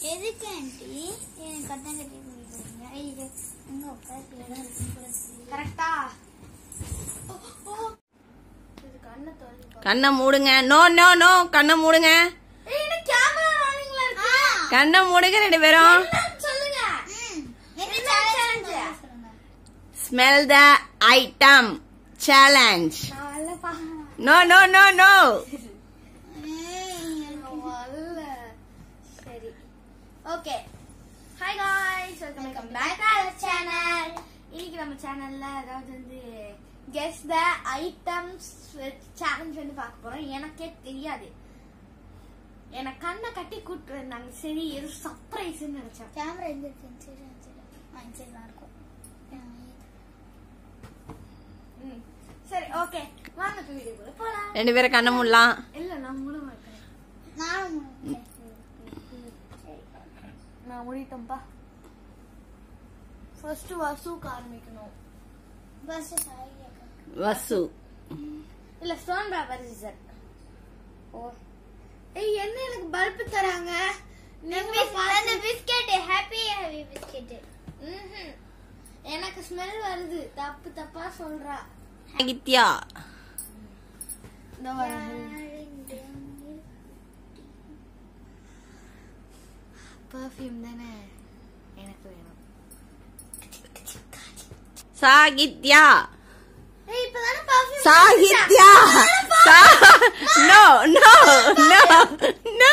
எதுக்கு ஆண்டி எனக்கு கட்டம் கட்டி கொடுக்குறீங்க ஐயோ எங்க உட்காந்து இடம் இருக்குன்னு கூட தெரியல. கரெக்டா இது கண்ணை தொலைப்பா கண்ணை மூடுங்க நோ நோ நோ கண்ணை மூடுங்க ஏய் இது கேமரா ரானிங்ல இருக்கு கண்ணை மூடுங்க ரெண்டு பேரும் என்னன்னு சொல்லுங்க ம். என்ன என்ன challenge? challenge சொல்லுங்க. ஸ்மெல் த ஐட்டம் சேலஞ்ச் நான் வரலப்பா நோ நோ நோ நோ ஏய், நான் வரல சரி okay hi guys welcome welcome back to channel இன்னைக்கு நம்ம சேனல்ல அதாவது வந்து கெஸ் த ஐட்டம்ஸ் சேலஞ்ச் வந்து பார்க்க போறோம் எனக்கே தெரியாது எனக்கு கண்ணை கட்டி கூட்டு இருந்தாங்க சரி எது சர்ப்ரைஸ்னு நினைச்சேன் கேமரா எங்க இருக்கு இந்த சைடு அந்த சைடு ஆ இந்த சைடு தான் இருக்கும் ஆ, இது. ம். சரி ஓகே வாங்க இப்போ வீடியோக்குள்ள போலாம் ரெண்டு பேரும் கண்ணை மூடலாம் இல்ல நான் மூட மாட்டேன் நானும் நான் மூடிட்டேன்ப்பா ஃபர்ஸ்ட் வசூக்கு ஆரம்பிக்கணும் பஸ் சாய் கேட்க வசு இல்ல ஸ்டோன் பேப்பர் சிசர் ஓ ஏய் என்ன எனக்கு பல்ப் தராங்க நீங்க அந்த பிஸ்கெட் ஹாப்பி ஹாப்பி பிஸ்கெட் ம்ஹும். எனக்கு ஸ்மெல் வருது தப்பு தப்பா சொல்றா சாகித்யா இந்த பர்ஃபியூம் தானே எனக்கு வேணும் சாகித்யா ஏய் இப்பதானே perfume Sahithya no no no no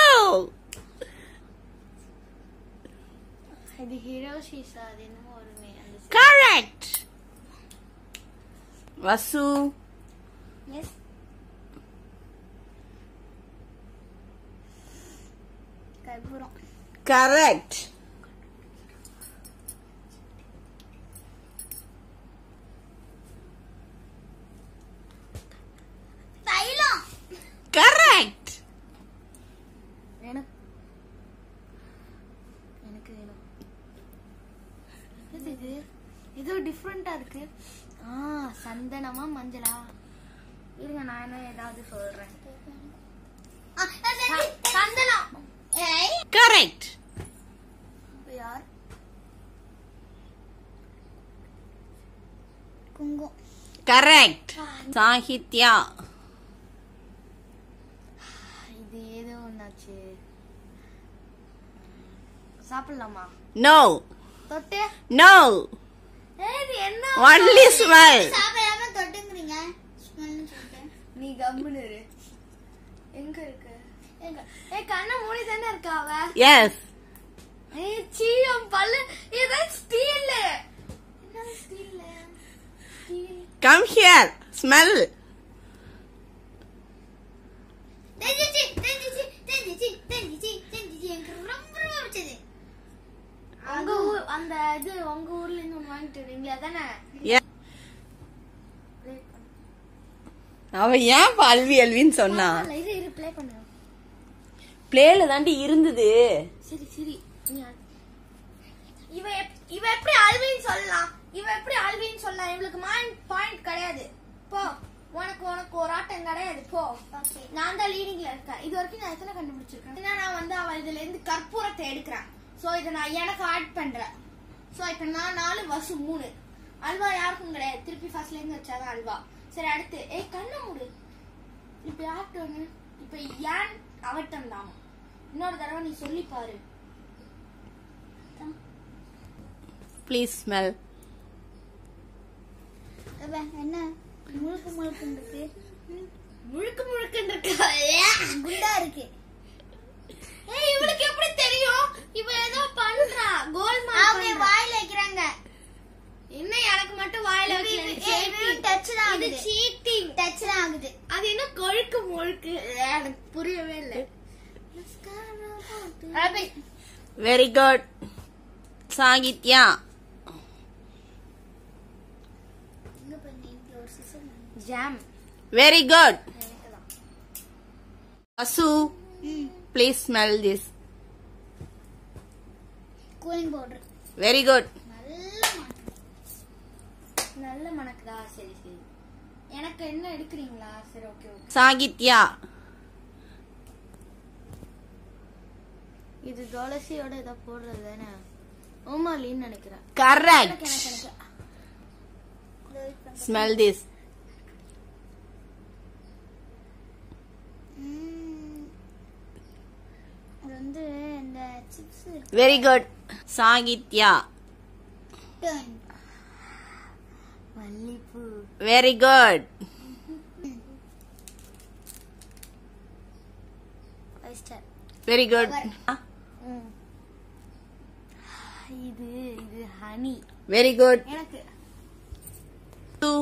இது ஹீரோ ஷீஷா அது என்னமோ வருமே அந்த கரெக்ட் வசு எஸ் கற்பூரம் கரெக்ட் தைலம் கரெக்ட் எனக்கு எனக்கு வேணும் இது இது ஏதோ டிஃப்ரெண்டா இருக்கு ஆ சந்தனமா மஞ்சளா இருங்க நான் என்ன ஏதாவது சொல்றேன் ஆ, அது ச- சந்தனம் ஏய் கரெக்ட் யார் குங்கும் கரெக்ட் சாகித்யா இது ஏதோ ஒன்னாச்சு சாப்பிடலாமா நோ தொட்டு நோ ஏய், இது என்ன ஒன்லி ஸ்மெல் சாப்பிடாம தொட்டுங்கிறீங்க ஸ்மெல்னு சொல்லிட்டு நீ கம்முன்னு இரு. எங்க இருக்கு எங்க ஏ கண்ணை மூடி தானே இருக்கா அவ எஸ் ஏய் சீயம் பல்லு இதான் ஸ்டீல் என்ன steel steel come here smell தெரிஞ்சிச்சு தெரிஞ்சிச்சு தெரிஞ்சிச்சு தெரிஞ்சிச்சு தெரிஞ்சிச்சு எனக்கு ரொம்ப ரொம்ப பிடிச்சது உங்க ஊர் அந்த இது உங்க ஊர்ல இருந்து ஒண்ணு வாங்கிட்டு வரீங்களா தானே அவ ஏன் அல்வி அல்வின்னு சொன்னா இரு இரு ப்ளே பண்ணு பிளேல தாண்டி இருந்தது சரி சரி நீ அ- இவ எப்- இவ எப்படி அல்வின்னு சொல்லலாம் இவ எப்படி அல்வின்னு சொல்லலாம் இவளுக்கு மைண்ட் பாயிண்ட் கிடையாது போ உனக்கு உனக்கு ஒரு ஆட்டம் கிடையாது போ ஓகே நான் தான் லீடிங்ல இருக்கேன் இது வரைக்கும் நான் எத்தனை கண்டுபிடிச்சிருக்கேன் ஏன்னா நான் வந்து அவ இதுல இருந்து கற்பூரத்தை எடுக்கிறேன் சோ இதை நான் எனக்கு ஆட் பண்றேன் சோ இப்ப நான் நாலு வசு மூணு அல்வா யாருக்கும் கிடையாது திருப்பி ஃபர்ஸ்ட்ல இருந்து வச்சாதான் அல்வா சரி அடுத்து ஏய் கண்ணை மூடு இப்ப யார்கிட்ட ஒண்ணு இப்ப ஏன் அவட்டம் தான் இன்னொரு தடவை நீ சொல்லி பாரு ப்ளீஸ் ஸ்மெல் அப்ப என்ன முழுக்கு முழுக்குன்னு இருக்கு முழுக்க முழுக்க இருக்கா குண்டா இருக்கு ஏய் இவளுக்கு எப்படி தெரியும் இவ ஏதோ பண்றா கோல்மால் அவங்க பண்றா. வாயில வைக்கிறாங்க என்ன எனக்கு மட்டும் வாயில இது- வைக்கல இது- ஏய், இது touch தான் இது ஆகுது. சீட்டிங் டச் தான் ஆகுது அது என்ன கொழுக்கு முழுக்கு எனக்கு புரியவே இல்லை ரபி வெரி குட் சாகித்யா இங்க பண்ணி இங்க ஒரு சிசர் jam very good Vasu please smell this cooling powder very good நல்ல மாற்றம் நல்ல மணக்குதா சரி சரி எனக்கு என்ன எடுக்கிறீங்களா சரி ஓகே ஓகே சாகித்யா இது துளசியோட இதை போடுறது தானே ஓமாலின்னு நினைக்கிறேன் Correct. எனக்கு எனக்கு எனக்கு Smell this. ம், அது வந்து இந்த chips Very good. Sangitya. Turn மல்லிப்பூ Very good. Five star Very good. இது இது ஹனி Very good. எனக்கு Two.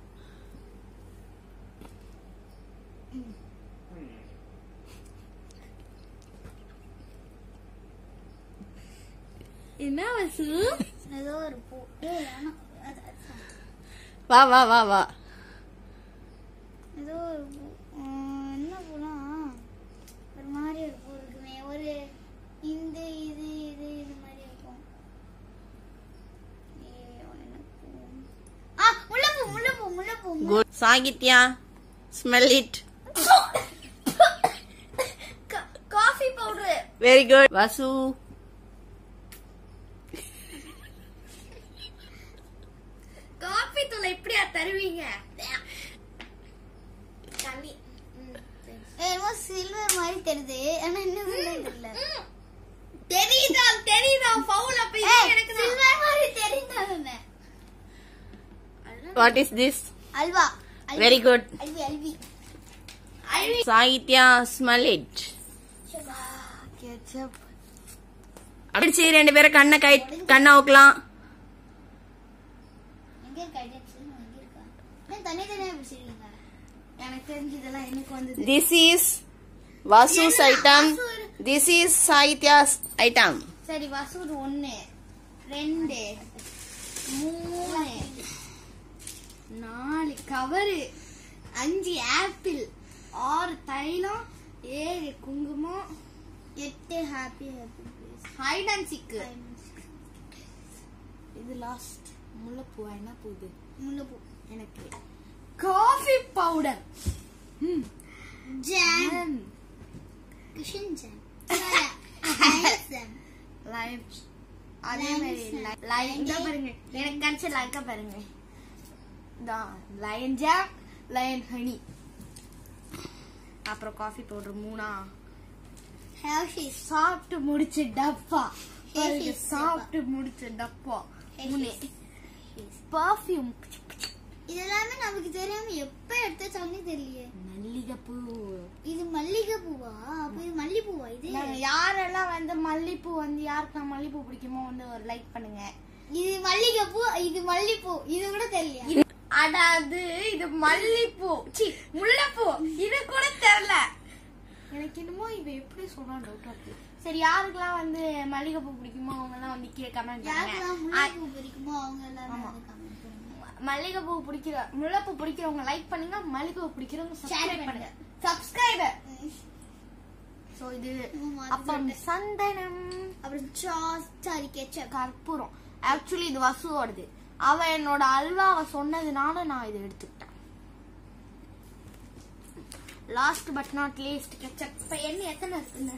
என்ன வசு ஏதோ ஒரு பூ ஏய் ஆனா அது- அது- வா வா வா வா ஏதோ ஒரு பூ ம், என்ன பூனா ஒரு மாதிரி ஒரு பூ இருக்குமே ஒரு இந்த இது இது இது மாதிரி இருக்கும் ஏய், என்ன பூ? ஆ முல்லைப்பூ முல்லைப்பூ முல்லைப்பூ Good. Sangitya. Smell it. Coffee powder Very good. Vasu. Coffee தூளை எப்படியா தருவீங்க தண்ணி ம், thanks. ஏய், என்னமோ சில்வர் மாதிரி தெரியுது ஆனா என்ன சில்வர் தெரியல ம். தெரியுதா தெரியுதா ஃபவுல் அப்ப இது ஏய், எனக்கு தான். சில்வர் மாதிரி தெரியுது What is this? Halwa அல்வி. Very good. அல்வி அல்வி அழுவி. Sangitya. Smell it. ketchup. அடிச்சு ரெண்டு பேரும் கண்ணை கை கண்ணை ஊக்கலாம் எங்க இருக்கு ஐடியா எங்க இருக்கா ஏன் தனி தனியா பிடிச்சிருக்கீங்க எனக்கு தெரிஞ்சு இதெல்லாம் எனக்கு வந்தது This is Vasu's item. This is Sangitya's item. சரி வசூர் ஒன்னு ரெண்டு மூணு நாலு கவரு அஞ்சு ஆப்பிள் ஆறு தைலம் ஏழு குங்குமம் எட்டு ஹாப்பி ஹாப்பி ஹைட் அண்ட் சிக்கு இது லாஸ்ட் முல்லைப்பூ என்ன பூது முல்லைப்பூ எனக்கு coffee powder jam Kissan jam jam lime அதே Lime மாதிரி snack. லைம் இந்த பாருங்க எனக்கு கிடைச்ச லைக்க பாருங்க தான் லயன் ஜாம் லயன் ஹனி அப்புறம் காஃபி பவுடர் மூணா ஹேஷிஸ் சாப்பிட்டு முடிச்ச டப்பா பாருங்க, Hershey's சாப்பிட்டு முடிச்ச டப்பா மூணு Hershey's. பர்ஃபியூம் இதெல்லாமே நமக்கு தெரியாம எப்ப எடுத்து வச்சாங்கன்னே தெரியலையே மல்லிகைப்பூ இது மல்லிகை பூவா அப்ப இது மல்லிப்பூவா இது நாங்க யாரெல்லாம் வந்து மல்லிப்பூ வந்து யாருக்கு மல்லிப்பூ பிடிக்குமோ வந்து ஒரு லைக் பண்ணுங்க இது மல்லிகை பூ இது மல்லிப்பூ இது கூட தெரியலையா அடாது இது மல்லிப்பூ சி முல்லைப்பூ இது கூட தெரியல எனக்கு என்னமோ இவ எப்படி சொன்னா டவுட்டா இருக்கு சரி யாருக்கெல்லாம் வந்து மல்லிகைப்பூ பிடிக்குமோ அவங்க எல்லாம் வந்து கீழே கமெண்ட் யாருக்கெல்லாம் பண்ணுங்க முல்லைப்பூ பிடிக்குமோ அவங்க எல்லாரும் ஆமா. வந்து comment பண்ணுங்க மல்லிகைப்பூ பிடிக்கிற முல்லைப்பூ பிடிக்கிறவங்க லைக் பண்ணுங்க மல்லிகைப்பூ பிடிக்கிறவங்க Share சப்ஸ்கிரைப் பண்ணுங்க. பண்ணுங்க சப்ஸ்கிரைபர் ம். சோ இது ஆமா, அது அப்புறம் சொல்லிட்டேன். சந்தனம் அப்புறம் சாஸ் சாரி கெச்சப் கற்பூரம் ஆக்சுவலி இது வசுவோடது அவ என்னோட அல்வாவை சொன்னதுனால நான் இதை எடுத்துக்கிட்டேன் last but not least ketchup இப்ப என்ன எத்தனை இருக்குங்க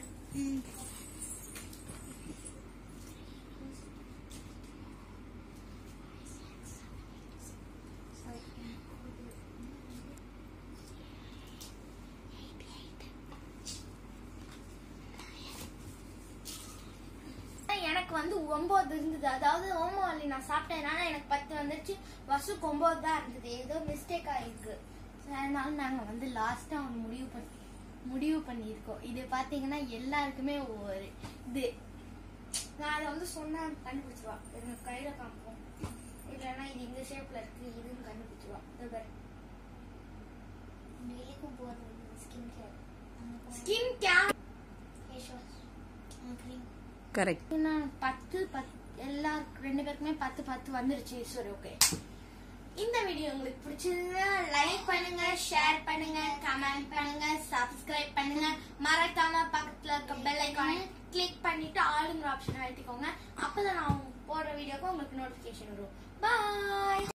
எனக்கு வந்து ஒன்பது இருந்தது அதாவது ஓமவல்லி நான் சாப்பிட்டதுனால எனக்கு பத்து வந்துருச்சு வசுக்கு ஒன்பது தான் இருந்தது ஏதோ மிஸ்டேக் ஆயிருக்கு அதனால நாங்க வந்து லாஸ்டா ஒன்று முடிவு பண்ணி முடிவு பண்ணியிருக்கோம் இது பாத்தீங்கன்னா எல்லாருக்குமே ஒவ்வொரு இது நான் அதை வந்து சொன்னா கண்டுபிடிச்சிருவா எங்க கையில காமிப்போம் இல்லைன்னா இது இந்த ஷேப்ல இருக்கு இதுன்னு கண்டுபிடிச்சிருவா இதோ பாரு. டெய்லிக்கும் போடுறது skin care skin care face wash cream Correct. நான் பத்து பத்து எல்லாருக்கும் ரெண்டு பேருக்குமே பத்து பத்து வந்துருச்சு சரி ஓகே இந்த வீடியோ உங்களுக்கு பிடிச்சதுன்னா லைக் பண்ணுங்க ஷேர் பண்ணுங்க கமெண்ட் பண்ணுங்க சப்ஸ்கிரைப் பண்ணுங்க மறக்காம பக்கத்துல இருக்க பெல் ஐக்கானை கிளிக் பண்ணிட்டு ஆளுங்கிற ஆப்ஷன் அழுத்திக்கோங்க அப்பதான் நான் போடுற வீடியோக்கு உங்களுக்கு நோட்டிபிகேஷன் வரும்